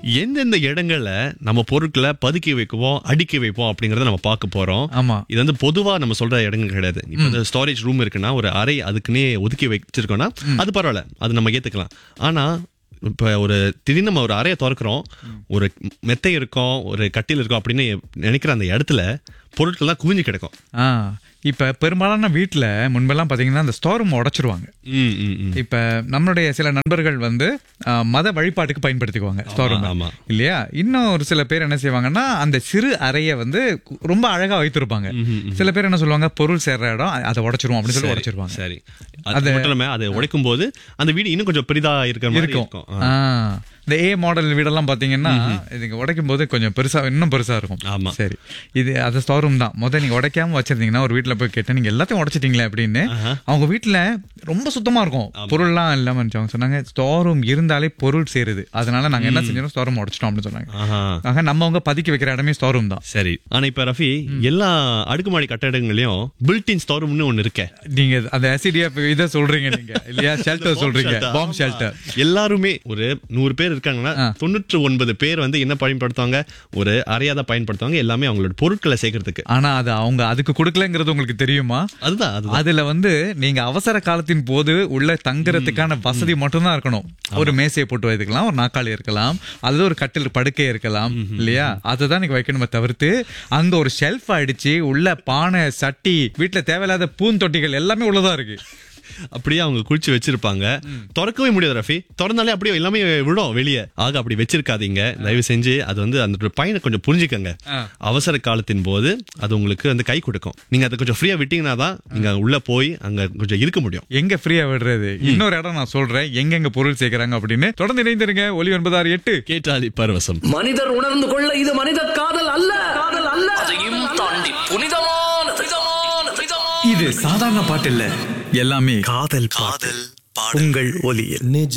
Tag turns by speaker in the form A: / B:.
A: எந்தெந்த இடங்கள்ல நம்ம பொருட்களை பதுக்கி வைக்குவோம் அடுக்கி வைப்போம் அப்படிங்கறத நம்ம பார்க்க போறோம்
B: ஆமா
A: இது வந்து பொதுவா நம்ம சொல்ற இடங்கள் கிடையாது இப்போ இந்த ஸ்டோரேஜ் ரூம் இருக்குன்னா ஒரு அறை அதுக்குன்னே ஒதுக்கி வச்சிருக்கோம்னா அது பரவாயில்ல அது நம்ம ஏத்துக்கலாம் ஆனா இப்ப ஒரு திடீர்னு நம்ம ஒரு அறையை திறக்கிறோம் ஒரு மெத்தை இருக்கும் ஒரு கட்டில் இருக்கும் அப்படின்னு நினைக்கிற அந்த இடத்துல பொருட்கள்லாம் குவிஞ்சு கிடக்கும்
B: ஆ இப்ப பெரும்பாலான வீட்ல முன்பெல்லாம் பாத்தீங்கன்னா அந்த ஸ்டோர் ரூம் உடைச்சிருவாங்க
A: ம், ம், ம்.
B: இப்ப நம்மளுடைய சில நண்பர்கள் வந்து ஆ, மத வழிபாட்டுக்கு பயன்படுத்திக்குவாங்க ஸ்டோர் ரூம்
A: ஆமா
B: இல்லையா இன்னும் ஒரு சில பேர் என்ன செய்வாங்கன்னா அந்த சிறு அறையை வந்து ரொம்ப அழகா வைத்திருப்பாங்க சில பேர் என்ன சொல்லுவாங்க பொருள் சேர்ற இடம் அதை உடைச்சிருவோம் அப்படின்னு சொல்லி உடைச்சிருவாங்க
A: சரி அது மட்டும் இல்லாம அதை உடைக்கும் போது அந்த வீடு இன்னும் கொஞ்சம் பெரிதா இருக்கிற மாதிரி
B: இருக்கும்
A: இருக்கும் ஆ.
B: ஆ. இந்த ஏ மாடல் வீடெல்லாம் பாத்தீங்கன்னா இதுங்க உடைக்கும் போது கொஞ்சம் பெருசா இன்னும் பெருசா இருக்கும்
A: ஆமா
B: சரி இது அது ஸ்டோர் ரூம் தான் முதல்ல நீங்க உடைக்காம வச்சிருந்தீங்கன்னா ஒரு வீட்ல போய் கேட்டேன் நீங்க எல்லாத்தையும் உடைச்சிட்டீங்களே அப்படின்னு அவங்க வீட்ல ரொம்ப சுத்தமா இருக்கும் பொருள்லாம் இல்லாம இருந்துச்சு. அவங்க சொன்னாங்க ஸ்டோர் ரூம் இருந்தாலே பொருள் சேருது அதனால நாங்க என்ன செஞ்சோம் ஸ்டோர் ரூம் உடைச்சிட்டோம் அப்படின்னு சொன்னாங்க
A: ஆஹா
B: ஆக நம்ம அவங்க பதுக்கி வைக்கிற இடமே ஸ்டோர் ரூம் தான்
A: சரி ஆனா இப்ப ரஃபி எல்லா அடுக்குமாடி கட்டடங்களையும் பில்டின் ஸ்டோர் ரூம்னு ஒண்ணு இருக்கே
B: நீங்க அந்த எஸ்டிஎஃப் இதை சொல்றீங்க நீங்க இல்லையா ஷெல்டர் சொல்றீங்க பாம் ஷெல்டர்
A: எல்லாருமே ஒரு நூறு பேர் இருக்காங்கன்னா தொண்ணூற்று ஒன்பது பேர் வந்து என்ன பயன்படுத்துவாங்க ஒரு அறையாத பயன்படுத்துவாங்க எல்லாமே அவங்களோட பொருட்களை சேர்க்கறதுக்கு
B: ஆனா அது அவங்க அதுக்கு கொடுக்கலங்கிறது உங்களுக்கு தெரியுமா
A: அதுதான் அதுதான்
B: அதுல வந்து நீங்க அவசர காலத்தின் போது உள்ள தங்குறதுக்கான வசதி மட்டும்தான் இருக்கணும் ஒரு மேசையை போட்டு வைக்கலாம் ஒரு நாக்காளி இருக்கலாம் அல்லது ஒரு கட்டில் படுக்கை இருக்கலாம் இல்லையா அதுதான் நீங்க வைக்கணுமே தவிர்த்து அங்க ஒரு ஷெல்ஃப் அடிச்சு உள்ள பானை சட்டி வீட்டுல தேவையில்லாத பூந்தொட்டிகள் எல்லாமே உள்ளதா இருக்கு
A: அப்படியே அவங்க குளிச்சு வச்சிருப்பாங்க திறக்கவே முடியாது ரஃபி திறந்தாலே அப்படியே எல்லாமே விடும் வெளியே ஆக அப்படி வச்சிருக்காதீங்க தயவு செஞ்சு அது வந்து அந்த பையனை கொஞ்சம் புரிஞ்சுக்கங்க
B: ஆ.
A: அவசர காலத்தின் போது அது உங்களுக்கு வந்து கை கொடுக்கும் நீங்க அதை கொஞ்சம் ஃப்ரீயா விட்டீங்கன்னா தான் நீங்க உள்ள போய் அங்க கொஞ்சம் இருக்க முடியும்
B: எங்க ஃப்ரீயா விடுறது இன்னொரு இடம் நான் சொல்றேன் எங்கெங்க பொருள் சேர்க்கறாங்க அப்படின்னு தொடர்ந்து இணைந்திருங்க ஒலி ஒன்பது ஆறு எட்டு
A: கேட்டாலி பரவசம்
C: மனிதர் உணர்ந்து கொள்ள இது மனித காதல் அல்ல காதல் அல்ல அதையும் தாண்டி புனிதமான புனிதமான புனிதமான
D: இது சாதாரண பாட்டு இல்ல எல்லாமே காதல் பாட்டு உங்கள் ஒலியில்